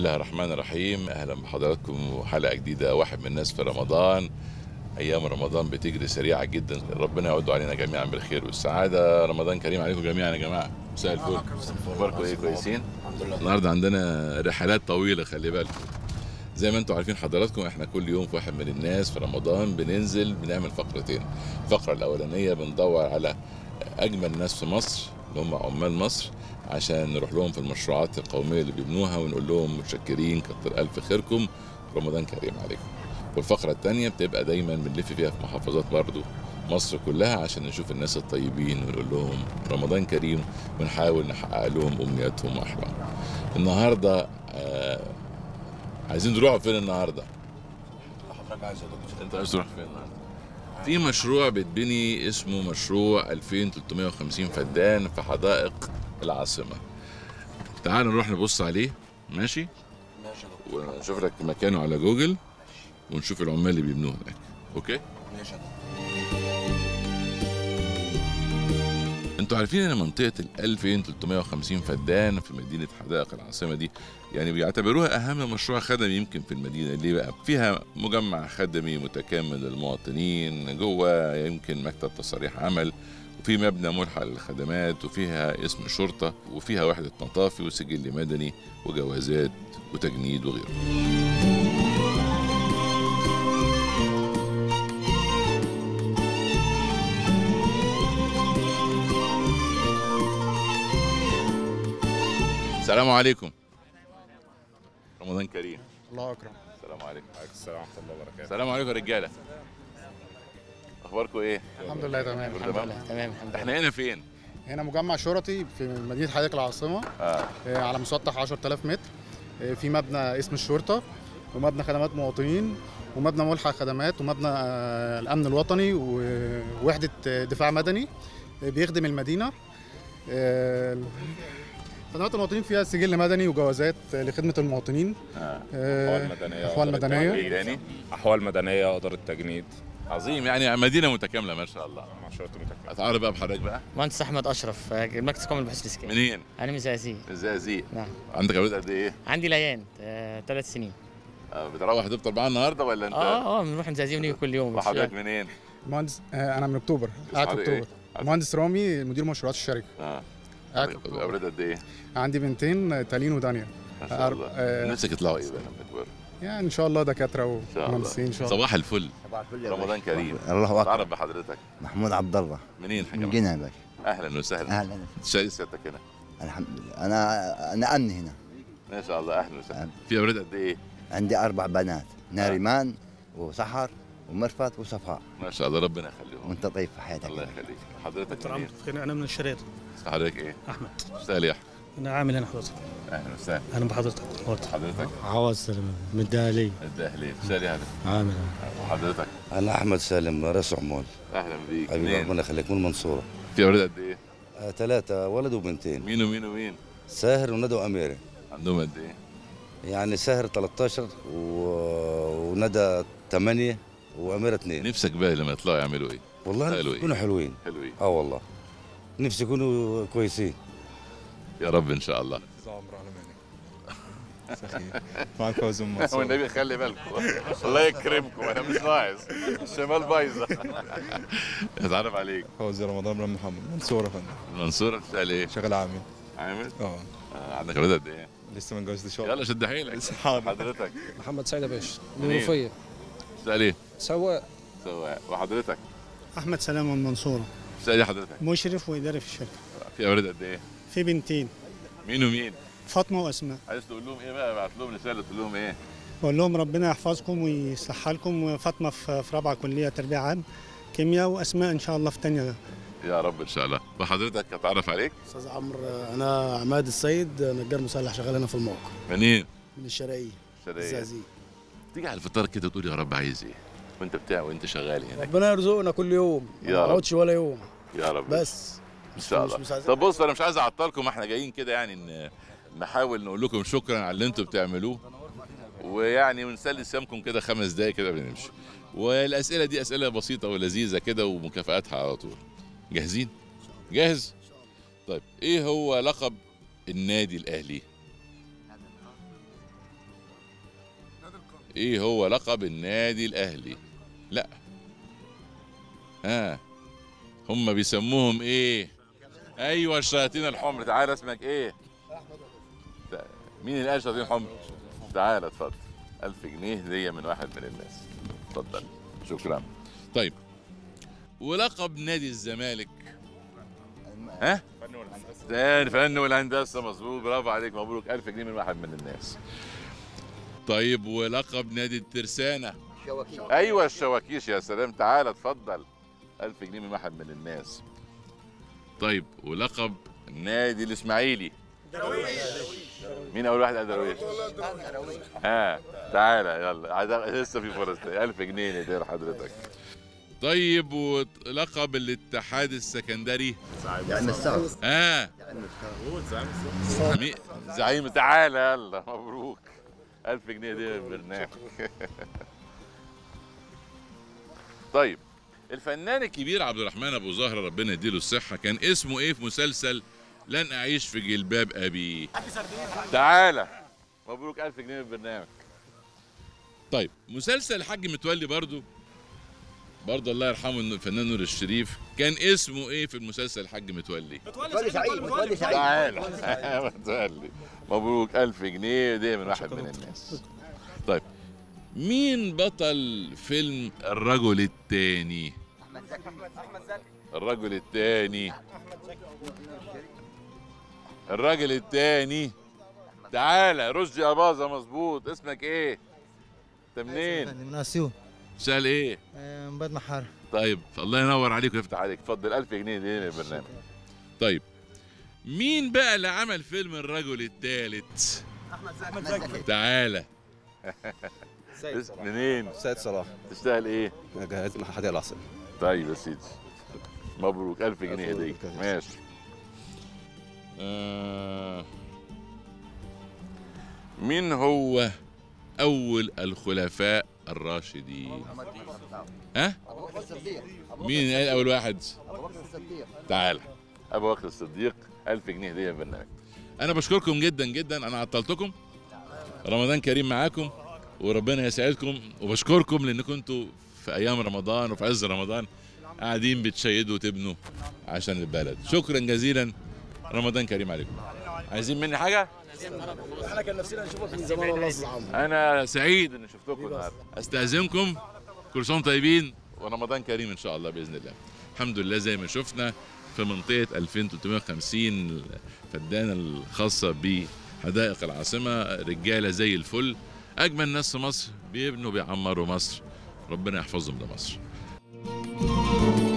الله الرحمن الرحيم اهلا بحضراتكم وحلقه جديده واحد من الناس في رمضان ايام رمضان بتجري سريعه جدا ربنا يعود علينا جميعا بالخير والسعاده رمضان كريم عليكم جميعا يا جماعه مساء الفل اخباركم ايه كويسين النهارده عندنا رحلات طويله خلي بالكم زي ما انتم عارفين حضراتكم احنا كل يوم في واحد من الناس في رمضان بننزل بنعمل فقرتين الفقره الاولانيه بندور على اجمل ناس في مصر اللي هم عمال مصر عشان نروح لهم في المشروعات القوميه اللي بيبنوها ونقول لهم متشكرين كتر الف خيركم رمضان كريم عليكم والفقره الثانيه بتبقى دايما بنلف فيها في محافظات برضو مصر كلها عشان نشوف الناس الطيبين ونقول لهم رمضان كريم ونحاول نحقق لهم امنياتهم واحلامهم النهارده آه عايزين نروح فين النهارده حضرتك عايز يا دكتور انت عايز تروح فين النهارده في مشروع بيتبني اسمه مشروع 2350 فدان في حدائق العاصمه تعال نروح نبص عليه ماشي ماشي يا دكتور ونشوف لك مكانه على جوجل ونشوف العمال اللي بيبنوه هناك اوكي ماشي يا دكتور انتوا عارفين ان منطقه ال 2350 فدان في مدينه حدائق العاصمه دي يعني بيعتبروها اهم مشروع خدمي يمكن في المدينه ليه بقى فيها مجمع خدمي متكامل للمواطنين جوه يمكن مكتب تصاريح عمل وفي مبنى ملحق للخدمات وفيها اسم شرطه وفيها وحده مطافي وسجل مدني وجوازات وتجنيد وغيره السلام عليكم رمضان كريم الله اكرم السلام عليكم السلام ورحمه الله وبركاته السلام عليكم يا رجاله اخباركم ايه الحمد لله تمام كله الحمد تمام؟ لله تمام الحمد لله احنا هنا فين هنا مجمع شرطي في مدينه حدائق العاصمه اه آه، على مسطح 10000 متر آه، في مبنى اسم الشرطه ومبنى خدمات مواطنين ومبنى ملحق خدمات ومبنى آه، الامن الوطني ووحده آه، دفاع مدني آه، بيخدم المدينه آه، خدمات المواطنين فيها سجل مدني وجوازات آه، لخدمه المواطنين اه آه، أحوال مدنية احوال وإدارة مدنيه ايه تاني احوال مدنيه اداره تجنيد عظيم يعني مدينه متكامله ما شاء الله مع شرطه متكامله اتعرف بقى بحضرتك بقى مهندس احمد اشرف آه، مركز قومي البحوث الاسكان منين انا من زقازيق الزقازيق نعم عندك اولاد قد ايه عندي ليان ثلاث سنين آه، بتروح تفطر معانا النهارده ولا انت اه اه بنروح من زقازيق ونيجي كل يوم بس وحضرتك يعني منين مهندس آه، انا من اكتوبر قاعد في حضرتك إيه؟ اكتوبر مهندس رامي مدير مشروعات الشركه اه قاعد في أكتوبر. اولاد قد ايه عندي بنتين آه، تالين ودانيا ما شاء أرب- الله آه. نفسك يطلعوا ايه بقى لما يكبروا يعني ان شاء الله دكاتره ان شاء الله ومهندسين ان شاء الله صباح الفل رمضان كريم الله اكبر اتعرف بحضرتك محمود عبد الله منين من حاجه جنة يا باشا اهلا وسهلا اهلا شايف سيادتك هنا الحمد لله انا انا امني هنا ما شاء الله اهلا وسهلا أهلا. في اولاد قد ايه عندي اربع بنات ناريمان وسحر ومرفت وصفاء ما شاء الله ربنا يخليهم وانت طيب في حياتك الله يخليك حضرتك دكتور منين عمرو خير انا من الشريط حضرتك ايه احمد اشتغل يا احمد انا عامل هنا حضرتك اهلا وسهلا اهلا بحضرتك حضرتك عوض سلمة من الدهلية الدهلية اشتغل يا هلا عامل وحضرتك أنا أحمد سالم رئيس عمال اهلا بيك حبيبي منين ربنا يخليك من المنصورة في اولاد قد ايه آه، ثلاثة ولد وبنتين مين ومين ومين ساهر وندى وأميرة عندهم قد ايه يعني ساهر 13 و... وندى 8 وأميرة 2 نفسك بقى لما يطلعوا يعملوا ايه والله حلو نفسي إيه؟ يكونوا حلوين حلوين اه والله نفسي يكونوا كويسين يا رب ان شاء الله معك فوز منصور والنبي خلي بالكم الله يكرمكم انا مش ناقص الشمال بايظه اتعرف عليك فوزي رمضان بن محمد منصور يا فندم المنصوره بتشتغل ايه شغال عامل عامل اه آه، عندك اولاد قد ايه لسه ما اتجوزت شغل يلا شد حيلك حضرتك محمد سعيد باشا منين؟ المنوفية بتشتغل ايه سواق سواء وحضرتك احمد سلام من المنصوره بتشتغل ايه حضرتك مشرف واداري في الشركه في اولاد قد ايه في بنتين مين ومين فاطمه واسماء عايز تقول لهم ايه بقى ابعت لهم رساله تقول لهم ايه بقول لهم ربنا يحفظكم ويصلح لكم فاطمه في في رابعه كليه تربيه عام كيمياء واسماء ان شاء الله في ثانيه يا رب ان شاء الله وحضرتك اتعرف عليك استاذ عمرو انا عماد السيد نجار مسلح شغال هنا في الموقع منين من الشرقيه شرقية الزقازيق تيجي على الفطار كده تقول يا رب عايز ايه وانت بتاع وانت شغال هناك ربنا يرزقنا كل يوم ما يا رب. نقعدش ولا يوم يا رب بس ان شاء مش- الله مش عايزين طب بص انا مش عايز اعطلكم احنا جايين كده يعني ن- نحاول نقول لكم شكرا على اللي انتم بتعملوه ويعني ونسلي صيامكم كده خمس دقايق كده بنمشي والاسئله دي اسئله بسيطه ولذيذه كده ومكافاتها على طول جاهزين جاهز طيب ايه هو لقب النادي الاهلي ايه هو لقب النادي الاهلي لا ها هم بيسموهم ايه ايوه الشياطين الحمر تعال اسمك ايه تع- مين اللي قال الشياطين الحمر تعال اتفضل ألف جنيه هدية من واحد من الناس اتفضل شكرا طيب ولقب نادي الزمالك ها تاني فن والهندسه مظبوط برافو عليك مبروك 1000 جنيه من واحد من الناس طيب ولقب نادي الترسانه ايوه الشواكيش يا سلام تعالى اتفضل 1000 جنيه من واحد من الناس طيب ولقب نادي الاسماعيلي مين اول واحد قال درويش ها تعالى يلا عايز- لسه في فرص تاني. 1000 جنيه نديها لحضرتك طيب ولقب الاتحاد السكندري يعني الثغر ها مي- زعيم تعالى يلا مبروك 1000 جنيه دي البرنامج طيب الفنان الكبير عبد الرحمن ابو زهره ربنا يديله الصحه كان اسمه ايه في مسلسل لن اعيش في جلباب ابي تعالى مبروك 1000 جنيه من البرنامج طيب مسلسل الحاج متولي برضو برضه الله يرحمه الفنان نور الشريف كان اسمه ايه في المسلسل الحاج متولي متولي سعيد متولي سعيد تعالى متولي مبروك ألف جنيه دي من واحد من الناس طيب مين بطل فيلم الرجل التاني الرجل التاني الراجل التاني تعالى رشدي أباظة مظبوط اسمك ايه انت منين من اسيوط سأل ايه من بلد محار طيب الله ينور عليك ويفتح عليك اتفضل 1000 جنيه دي من البرنامج طيب مين بقى اللي عمل فيلم الرجل الثالث احمد زكي تعالى اسم- منين سيد صلاح تشتغل ايه جهاز مع حديقة العسل طيب يا سيدي مبروك 1000 جنيه مبروك هديه يا سيدي. ماشي آه مين هو اول الخلفاء الراشدين ها ابو بكر الصديق مين قال اول واحد ابو بكر الصديق تعال ابو بكر الصديق 1000 جنيه هديه من البرنامج انا بشكركم جدا جدا انا عطلتكم رمضان كريم معاكم وربنا يسعدكم وبشكركم لانكم انتوا في ايام رمضان وفي عز رمضان قاعدين بتشيدوا وتبنوا عشان البلد شكرا جزيلا رمضان كريم عليكم عايزين مني حاجه احنا كان نفسنا نشوفك من زمان والله يا عم انا سعيد اني شفتكم النهارده استاذنكم كل سنه وانتم طيبين ورمضان كريم ان شاء الله باذن الله الحمد لله زي ما شفنا في منطقه 2350 الفدانه الخاصه بحدائق العاصمه رجاله زي الفل اجمل ناس في مصر بيبنوا بيعمروا مصر ربنا يحفظهم لمصر